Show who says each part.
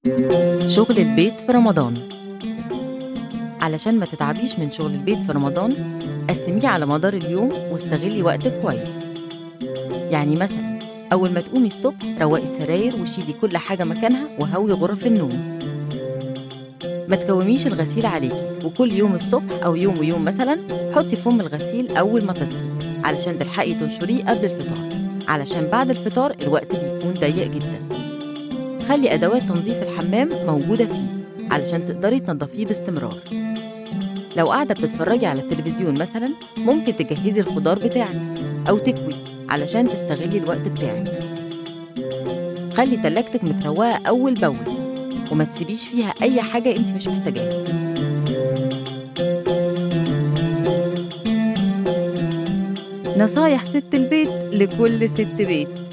Speaker 1: شغل البيت في رمضان علشان ما تتعبيش من شغل البيت في رمضان قسميه على مدار اليوم واستغلي وقتك كويس يعني مثلا أول ما تقومي الصبح روقي السراير وشيلي كل حاجة مكانها وهوي غرف النوم ما تكوميش الغسيل عليكي وكل يوم الصبح أو يوم ويوم مثلا حطي فم الغسيل أول ما تصحي علشان تلحقي تنشريه قبل الفطار علشان بعد الفطار الوقت بيكون ضيق جدا خلي أدوات تنظيف الحمام موجودة فيه علشان تقدري تنضفيه باستمرار لو قاعدة بتتفرجي على التلفزيون مثلا ممكن تجهزي الخضار بتاعك أو تكوي علشان تستغلي الوقت بتاعك خلي تلاجتك متروقة أول بأول وما تسيبيش فيها أي حاجة أنت مش محتاجاها نصايح ست البيت لكل ست بيت